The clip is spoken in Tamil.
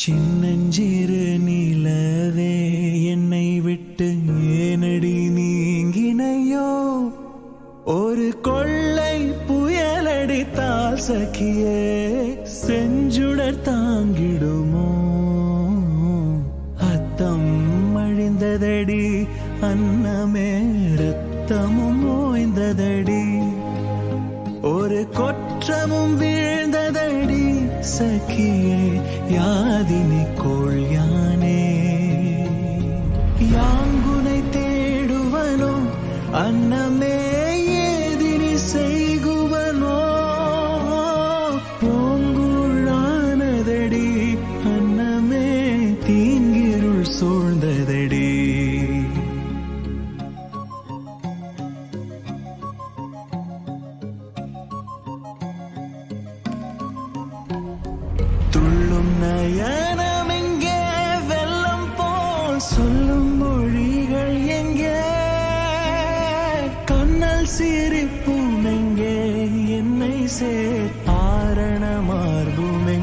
சின்னஞ்சிறு நிலவே என்னை விட்டு ஏனடி நீங்கினையோ ஒரு கொள்ளை புயலடித்தால் சகியே செஞ்சுடர் தாங்கிடுமோ அத்தம் அழிந்ததடி அன்னமே ரத்தமும் ஓய்ந்ததடி ஒரு கொற்றமும் வீழ்ந்ததடி சகியே யாதினி கோள் யானே யாங்குனை தேடுவனோ அன்னமே ஏதினி செய்குவனோ பூங்குழானதடி அன்னமே தீங்கிருள் சூழ்ந்ததடி துள்ளும் நயனம் எங்கே வெள்ளம் போல் சொல்லும் மொழிகள் எங்கே கண்ணல் சிரிப்பும் எங்கே என்னை சேர் ஆரண மார்பும் எங்கே